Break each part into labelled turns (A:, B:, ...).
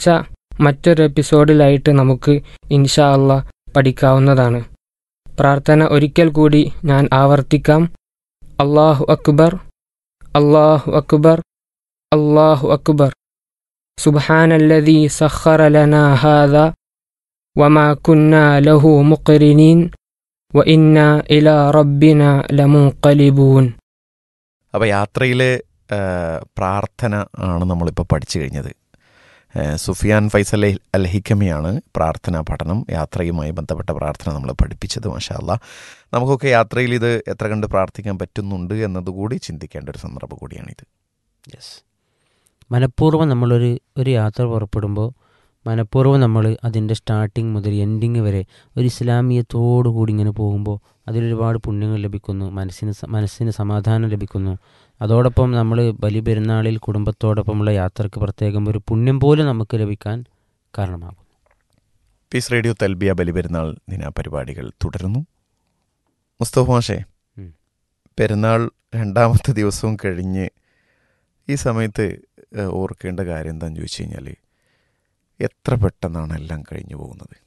A: വെള്ളിയാഴ്ച മറ്റൊരു എപ്പിസോഡിലായിട്ട് നമുക്ക് ഇൻഷാ അല്ല പഠിക്കാവുന്നതാണ് പ്രാർത്ഥന ഒരിക്കൽ കൂടി ഞാൻ ആവർത്തിക്കാം അള്ളാഹു അക്ബർ അള്ളാഹു അക്ബർ അള്ളാഹു അക്ബർ സുബ്ഹാനല്ലദീ സഖറ ലനാ ഹാദാ വമാ കുന്നാ ലഹു മുഖ്രിനീൻ വഇന്നാ ഇലാ റബ്ബിനാ ലമുൻഖലിബൂൻ
B: അപ്പോൾ യാത്രയിലെ ആ, പ്രാർത്ഥന ആണ് നമ്മളിപ്പോൾ പഠിച്ചു കഴിഞ്ഞത് ആ, സുഫിയാൻ ഫൈസൽ അൽ ഹിക്കമിയാണ് പ്രാർത്ഥനാ പഠനം യാത്രയുമായി ബന്ധപ്പെട്ട പ്രാർത്ഥന നമ്മൾ പഠിപ്പിച്ചത് മാഷാല്ല നമുക്കൊക്കെ യാത്രയിൽ ഇത് എത്ര കണ്ട് പ്രാർത്ഥിക്കാൻ പറ്റുന്നുണ്ട് എന്നതുകൂടി ചിന്തിക്കേണ്ട ഒരു സന്ദർഭം കൂടിയാണിത്
C: യെസ് മനഃപൂർവ്വം നമ്മളൊരു ഒരു യാത്ര പുറപ്പെടുമ്പോൾ മനഃപൂർവ്വം നമ്മൾ അതിൻ്റെ സ്റ്റാർട്ടിങ് മുതൽ എൻഡിങ് വരെ ഒരു ഇസ്ലാമിയത്തോടു കൂടി ഇങ്ങനെ പോകുമ്പോൾ അതിലൊരുപാട് പുണ്യങ്ങൾ ലഭിക്കുന്നു മനസ്സിന് സ- മനസ്സിന് സമാധാനം ലഭിക്കുന്നു അതോടൊപ്പം നമ്മൾ ബലിപെരുന്നാളിൽ കുടുംബത്തോടൊപ്പമുള്ള യാത്രക്ക് പ്രത്യേകം ഒരു പുണ്യം പോലും നമുക്ക് ലഭിക്കാൻ കാരണമാകും
B: പീസ് റേഡിയോ തൽബിയ ബലിപെരുന്നാൾ ദിന പരിപാടികൾ തുടരുന്നു മുസ്തഫ മാഷേ
C: ഉം.
B: പെരുന്നാൾ രണ്ടാമത്തെ ദിവസവും കഴിഞ്ഞ് ഈ സമയത്ത് ഏഹ്, ഓർക്കേണ്ട കാര്യം എന്താണെന്ന് ചോദിച്ചു കഴിഞ്ഞാൽ എത്ര പെട്ടെന്നാണ് എല്ലാം കഴിഞ്ഞു പോകുന്നത്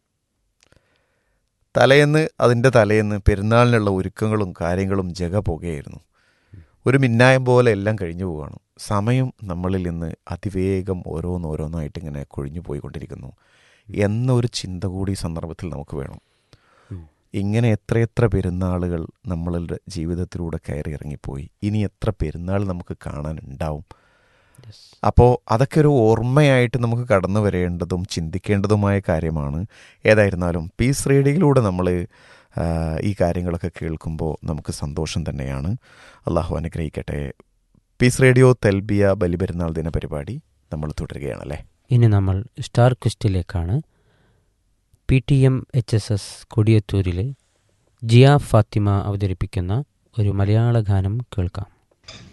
B: തലേന്ന് അതിൻ്റെ തലേന്ന് പെരുന്നാളിനുള്ള ഒരുക്കങ്ങളും കാര്യങ്ങളും ജഗ പുകയായിരുന്നു ഒരു മിന്നായം പോലെ എല്ലാം കഴിഞ്ഞു പോവുകയാണ് സമയം നമ്മളിൽ നിന്ന് അതിവേഗം ഓരോന്നോരോന്നായിട്ട് ഇങ്ങനെ കൊഴിഞ്ഞു പോയിക്കൊണ്ടിരിക്കുന്നു എന്നൊരു ചിന്ത കൂടി ഈ സന്ദർഭത്തിൽ നമുക്ക് വേണം
C: ഉം.
B: ഇങ്ങനെ എത്രയെത്ര പെരുന്നാളുകൾ നമ്മളുടെ ജീവിതത്തിലൂടെ കയറി ഇറങ്ങിപ്പോയി ഇനി എത്ര പെരുന്നാൾ നമുക്ക് കാണാനുണ്ടാവും അപ്പോൾ അതൊക്കെ ഒരു ഓർമ്മയായിട്ട് നമുക്ക് കടന്നു വരേണ്ടതും ചിന്തിക്കേണ്ടതുമായ കാര്യമാണ് ഏതായിരുന്നാലും പീസ് റേഡിയോയിലൂടെ നമ്മൾ ഈ കാര്യങ്ങളൊക്കെ കേൾക്കുമ്പോൾ നമുക്ക് സന്തോഷം തന്നെയാണ് അള്ളാഹു അനുഗ്രഹിക്കട്ടെ പീസ് റേഡിയോ തെൽബിയ ബലിപെരുന്നാൾ ദിന പരിപാടി നമ്മൾ തുടരുകയാണല്ലേ
C: ഇനി നമ്മൾ സ്റ്റാർ ക്വസ്റ്റിലേക്കാണ് P T M H S S കൊടിയത്തൂരിലെ ജിയ ഫാത്തിമ അവതരിപ്പിക്കുന്ന ഒരു മലയാള ഗാനം കേൾക്കാം